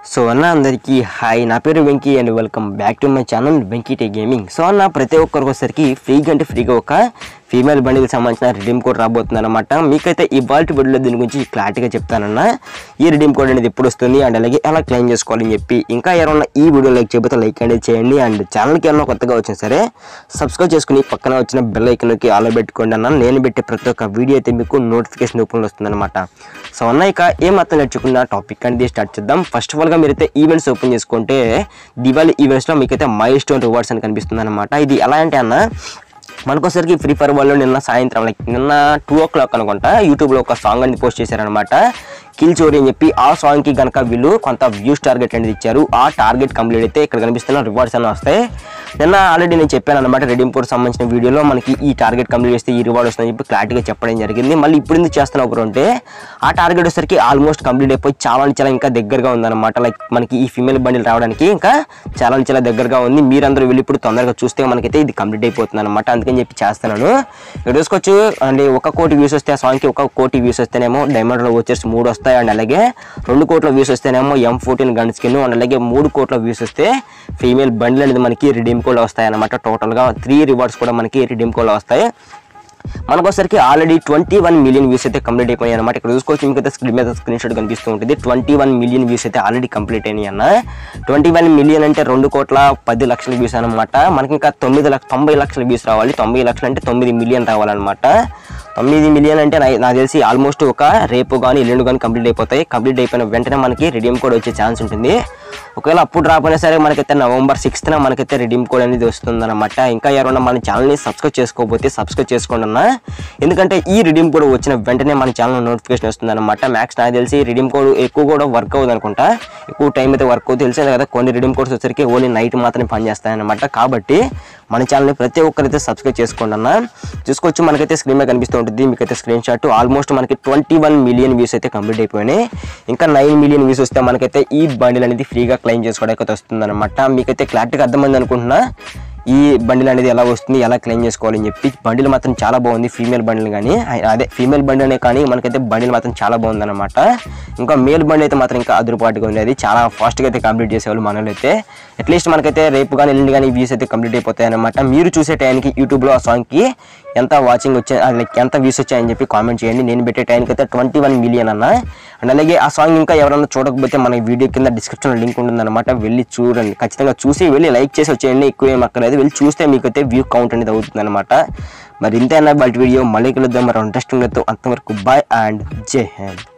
so అన్న అందరికీ hi నా పేరు Venky and welcome back to my channel Venky టే గేమింగ్ సో అన్న ప్రతి ఒక్కరికి వచ్చేసరికి ఫ్రీగా అంటే ఫ్రీగా ఒక ఫీమేల్ బండికి సంబంధించిన రిడీమ్ కోడ్ రాబోతుంది అనమాట మీకైతే ఇవాళ వీడియోలో దీని గురించి క్లారిటీగా చెప్తానన్న ఈ రిడీమ్ కోడ్ అనేది ఎప్పుడు వస్తుంది అండ్ అలాగే ఎలా క్లెయిమ్ చేసుకోవాలని చెప్పి ఇంకా ఎవరన్నా ఈ వీడియో లైక్ చేయకపోతే లైక్ అనేది చేయండి అండ్ ఛానల్కి ఏమన్నా కొత్తగా వచ్చినా సరే సబ్స్క్రైబ్ చేసుకుని పక్కన వచ్చిన బెల్ ఐకన్కి ఆలో పెట్టుకోండి అన్న నేను పెట్టే ప్రతి ఒక్క వీడియో అయితే మీకు నోటిఫికేషన్ రూపంలో వస్తుందన్నమాట సో అన్న ఇక ఏమాత్రం నేర్చుకున్న టాపిక్ అనేది స్టార్ట్ చేద్దాం ఫస్ట్ ఆఫ్ ఆల్గా మీరైతే ఈవెంట్స్ ఓపెన్ చేసుకుంటే దివాళీ ఈవెంట్స్లో మీకైతే మైల్ స్టోన్ రివార్డ్స్ అని కనిపిస్తుంది అనమాట ఇది ఎలా అంటే అన్న మనకోసరికి ఫ్రీ ఫైర్ వాళ్ళు నిన్న సాయంత్రం లైక్ నిన్న టూ ఓ క్లాక్ అనుకుంటా యూట్యూబ్లో ఒక సాంగ్ అనేది పోస్ట్ చేశారనమాట కిల్ చోరీ అని చెప్పి ఆ సాంగ్కి కనుక వీళ్ళు కొంత వ్యూస్ టార్గెట్ అనేది ఇచ్చారు ఆ టార్గెట్ కంప్లీట్ అయితే ఇక్కడ కనిపిస్తున్న రివార్డ్స్ అని వస్తాయి నిన్న ఆల్రెడీ నేను చెప్పాను అనమాట రెడీమ్ కోడ్ సంబంధించిన వీడియోలో మనకి ఈ టార్గెట్ కంప్లీట్ చేస్తే ఈ రివార్డ్ వస్తుందని చెప్పి క్లారిటీగా చెప్పడం జరిగింది మళ్ళీ ఇప్పుడు ఎందుకు చేస్తున్నా ఒకరు అంటే ఆ టార్గెట్ వచ్చేసరికి ఆల్మోస్ట్ కంప్లీట్ అయిపోయి చాలా అంటే చాలా ఇంకా దగ్గరగా ఉందన్నమాట లైక్ మనకి ఈ ఫీమేల్ బండిల్ రావడానికి ఇంకా చాలా అంటే చాలా దగ్గరగా ఉంది మీరందరూ వెళ్ళి ఇప్పుడు తొందరగా చూస్తే మనకైతే ఇది కంప్లీట్ అయిపోతుంది అనమాట అందుకని చెప్పి చేస్తున్నాను ఇక్కడ చూసుకోవచ్చు అంటే ఒక కోటి వ్యూస్ వస్తే ఆ సాంగ్కి ఒక కోటి వ్యూస్ వస్తేనేమో డైమండ్ లో వచ్చేసి మూడు వస్తాయి అండ్ అలాగే రెండు కోట్ల వ్యూస్ వస్తేనేమో M fourteen gun skin and అలాగే మూడు కోట్ల వ్యూస్ వస్తే ఫీమేల్ బండిల్ అనేది మనకి రిడీమ్ కోడ్ వస్తాయి అనమాట టోటల్గా త్రీ రివార్డ్స్ కూడా మనకి రిడీమ్ కోడ్ వస్తాయి మనకోసరికి already twenty one million views అయితే కంప్లీట్ అయిపోయాయి అనమాట ఇక్కడ చూసుకోవచ్చు మీకు అయితే స్క్రీన్ మీద స్క్రీన్ షాట్ కనిపిస్తూ ఉంటుంది ట్వంటీ వన్ మిలియన్ వ్యూస్ అయితే ఆల్రెడీ కంప్లీట్ అయినాయి అన్న ట్వంటీ వన్ మిలియన్ అంటే రెండు కోట్ల పది లక్షల వ్యూస్ అనమాట మనకి ఇంకా తొమ్మిది లక్ష తొంభై లక్షల వ్యూస్ రావాలి తొంభై లక్షలు అంటే తొమ్మిది మిలియన్ రావాలన్నమాట తొమ్మిది మిలియన్ అంటే నా- నాకు తెలిసి ఆల్మోస్ట్ ఒక రేపు కానీ ఎల్లుండి కానీ కంప్లీట్ అయిపోతాయి కంప్లీట్ అయిపోయిన వెంటనే మనకి రిడీమ్ కోడ్ వచ్చే ఛాన్స్ ఉంటుంది ఒకవేళ అప్పుడు రాకపోయినా సరే మనకైతే నవంబర్ సిక్స్త్న మనకైతే రిడీమ్ కోడ్ అనేది వస్తుందన్నమాట ఇంకా ఎవరైనా మన ఛానల్ని సబ్స్క్రైబ్ చేసుకోకపోతే సబ్స్క్రైబ్ చేసుకోండి అన్న ఎందుకంటే ఈ రిడీమ్ కోడ్ వచ్చిన వెంటనే మన ఛానల్ నోటిఫికేషన్ వస్తుందన్నమాట మ్యాక్స్ నాకు తెలిసి రిడీమ్ కోడ్ ఎక్కువ కూడా వర్క్ అవుతుంది అనుకుంటా ఎక్కువ టైం అయితే వర్క్ అవుతుంది తెలిసేది కదా కొన్ని రిడీమ్ కోడ్స్ వచ్చరికి ఓన్లీ నైట్ మాత్రమే పనిచేస్తాయన్నమాట కాబట్టి మన ఛానల్ని ప్రతి ఒక్కరైతే సబ్స్క్రైబ్ చేసుకోండి అన్న చూసుకోవచ్చు మనకైతే స్క్రీన్ మీద కనిపిస్తూ ఉంటుంది మీకైతే స్క్రీన్ షాట్ ఆల్మోస్ట్ మనకి ట్వంటీ వన్ మిలియన్ వ్యూస్ అయితే కంప్లీట్ అయిపోయినాయి ఇంకా నైన్ మిలియన్ వ్యూస్ వస్తే మనకైతే ఈ బండిల్ అనేది ఫ్రీగా క్లెయిమ్ చేసుకోవడానికి అయితే వస్తుంది అనమాట మీకైతే క్లారిటీగా అర్థమైంది అనుకుంటున్నా ఈ బండిల్ అనేది ఎలా వస్తుంది ఎలా క్లెయిమ్ చేసుకోవాలని చెప్పి బండిల్ మాత్రం చాలా బాగుంది ఫీమేల్ బండిల్ కానీ అదే ఫీమేల్ బండి అనే కానీ మనకైతే బండిల్ మాత్రం చాలా బాగుంది అనమాట ఇంకా మేల్ బండి అయితే మాత్రం ఇంకా అదురుపాటుగా ఉంది అది చాలా ఫాస్ట్గా అయితే కంప్లీట్ చేసేవాళ్ళు మనలో అయితే అట్లీస్ట్ మనకైతే రేపు కానీ ఎల్లుండి కానీ వ్యూస్ అయితే కంప్లీట్ అయిపోతాయి అనమాట మీరు చూసే టైంకి యూట్యూబ్లో ఆ సాంగ్కి ఎంత వాచింగ్ వచ్చాయి లైక్ ఎంత వ్యూస్ వచ్చాయని చెప్పి కామెంట్ చేయండి నేను పెట్టే టైంకి అయితే ట్వంటీ వన్ మిలియన్ అన్న అండ్ అలాగే ఆ సాంగ్ ఇంకా ఎవరైనా చూడకపోతే మన వీడియో కింద డిస్క్రిప్షన్లో లింక్ ఉంటుందన్నమాట వెళ్ళి చూడండి ఖచ్చితంగా చూసి వెళ్ళి లైక్ చేసి వచ్చేయండి ఎక్కువ ఏం అక్కర్లేదు వెళ్ళి చూస్తే మీకు అయితే వ్యూ కౌంట్ అనేది అవుతుంది అనమాట మరి ఇంతేనా బయట వీడియో మళ్ళీ కలుద్దాం మరి ఇంట్రెస్టింగ్ అంతవరకు బాయ్ అండ్ జై హింద్